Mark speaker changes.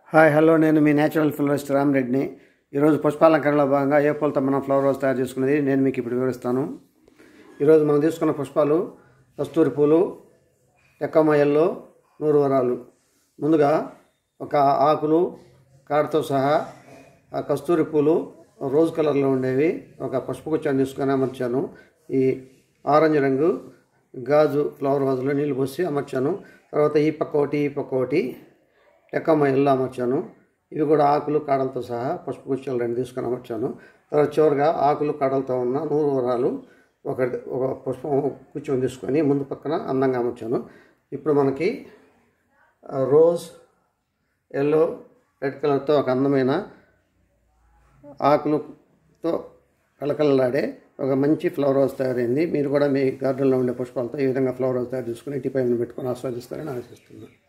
Speaker 1: hi hello నేను మీ natural ఫ్లవరిస్ట్ రామరెడ్డిని ఈరోజు పుష్పాలంకరణలో భాగంగా ఏ పూలతో మనం ఫ్లవర్ రోజ్ తయారు చేసుకున్నది నేను మీకు ఇప్పుడు వివరిస్తాను ఈరోజు మనం తీసుకున్న పుష్పాలు కస్తూరి పూలు ఎక్కమ్మ ఎల్లో నూరు వరాలు ముందుగా ఒక ఆకులు కాడతో సహా ఆ కస్తూరి పూలు రోజ్ కలర్లో ఉండేవి ఒక పుష్పగుచ్చాన్ని తీసుకొని అమర్చాను ఈ ఆరెంజ్ రంగు గాజు ఫ్లవర్ వాజులో నీళ్ళు పోసి అమర్చాను తర్వాత ఈ పక్క ఒకటి ఈ పక్క ఒకటి ఎక్కమ్మ ఎల్లో అమర్చాను ఇవి కూడా ఆకులు కాడలతో సహా పుష్పగుచ్చాలు రెండు తీసుకొని అమర్చాను తర్వాత చివరిగా ఆకులు కాడలతో ఉన్న నూరు వరాలు ఒక ఒక పుష్పం కూర్చొని తీసుకొని ముందు పక్కన అందంగా అమర్చాను ఇప్పుడు మనకి ఆ, రోజ్ ఎల్లో రెడ్ కలర్తో ఒక అందమైన ఆకులతో కలకలలాడే ఒక మంచి ఫ్లవర్ హౌస్ తయారైంది మీరు కూడా మీ గార్డెన్లో ఉండే పుష్పాలతో ఈ విధంగా ఫ్లవర్ హౌస్ తయారు చేసుకుని ఇంటి పైన పెట్టుకొని ఆస్వాదిస్తారని ఆశిస్తున్నాను